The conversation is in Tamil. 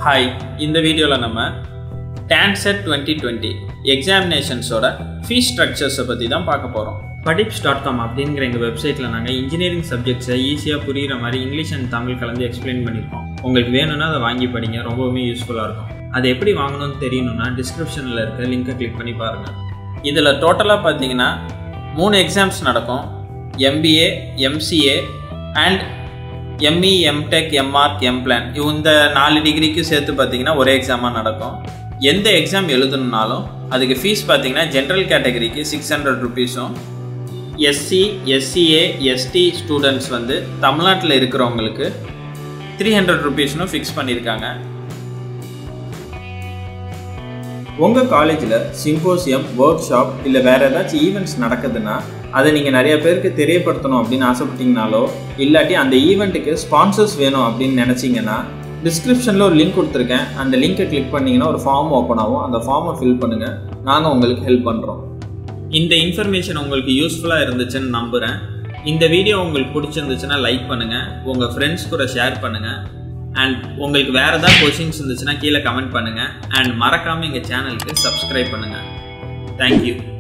ஹாய் இந்த வீடியோவில் நம்ம டான்செட் டுவெண்ட்டி டுவெண்ட்டி எக்ஸாமினேஷன்ஸோட ஃபீஸ் ஸ்ட்ரக்சர்ஸை பற்றி தான் பார்க்க போகிறோம் படிப்ஸ் டாட் காம் அப்படிங்கிற எங்கள் வெப்சைட்டில் நாங்கள் இன்ஜினியரிங் சப்ஜெக்ட்ஸை ஈஸியாக புரிகிற மாதிரி இங்கிலீஷ் அண்ட் தமிழ் கலந்து எக்ஸ்பிளைன் பண்ணியிருக்கோம் உங்களுக்கு வேணும்னா அதை வாங்கி படிங்க ரொம்பவுமே யூஸ்ஃபுல்லாக இருக்கும் அது எப்படி வாங்கணும்னு தெரியணும்னா டிஸ்கிரிப்ஷனில் இருக்க லிங்கை கிளிக் பண்ணி பாருங்கள் இதில் டோட்டலாக பார்த்தீங்கன்னா மூணு எக்ஸாம்ஸ் நடக்கும் MBA MCA and ME MTech MArch MPlan இந்த நாலு டிகிரிக்கு சேர்த்து பார்த்தீங்கன்னா ஒரே எக்ஸாமாக நடக்கும் எந்த எக்ஸாம் எழுதணுன்னாலும் அதுக்கு ஃபீஸ் பார்த்தீங்கன்னா ஜென்ரல் கேட்டகரிக்கு சிக்ஸ் ஹண்ட்ரட் ருபீஸும் எஸ்சி எஸ்சிஏ எஸ்டி ஸ்டூடெண்ட்ஸ் வந்து தமிழ்நாட்டில் இருக்கிறவங்களுக்கு த்ரீ ஹண்ட்ரட் ருபீஸ்னு ஃபிக்ஸ் பண்ணியிருக்காங்க உங்கள் காலேஜில் சிம்போசியம் ஒர்க் ஷாப் இல்லை வேறு ஏதாச்சும் ஈவெண்ட்ஸ் நடக்குதுன்னா அதை நீங்கள் நிறைய பேருக்கு தெரியப்படுத்தணும் அப்படின்னு ஆசைப்பட்டீங்கனாலோ இல்லாட்டி அந்த ஈவெண்ட்டுக்கு ஸ்பான்சர்ஸ் வேணும் அப்படின்னு நினச்சிங்கன்னா டிஸ்கிரிப்ஷனில் ஒரு லிங்க் கொடுத்துருக்கேன் அந்த லிங்க்கை கிளிக் பண்ணிங்கன்னா ஒரு ஃபார்ம் ஓப்பன் ஆகும் அந்த ஃபார்மை ஃபில் பண்ணுங்கள் நாங்கள் உங்களுக்கு ஹெல்ப் பண்ணுறோம் இந்த இன்ஃபர்மேஷன் உங்களுக்கு யூஸ்ஃபுல்லாக இருந்துச்சுன்னு நம்புகிறேன் இந்த வீடியோ உங்களுக்கு பிடிச்சிருந்துச்சுன்னா லைக் பண்ணுங்கள் உங்கள் ஃப்ரெண்ட்ஸ் கூட ஷேர் பண்ணுங்கள் அண்ட் உங்களுக்கு வேறு ஏதாவது கொஷின்ஸ் இருந்துச்சுன்னா கீழே கமெண்ட் பண்ணுங்கள் அண்ட் மறக்காமல் எங்கள் சேனலுக்கு சப்ஸ்கிரைப் பண்ணுங்கள் தேங்க்யூ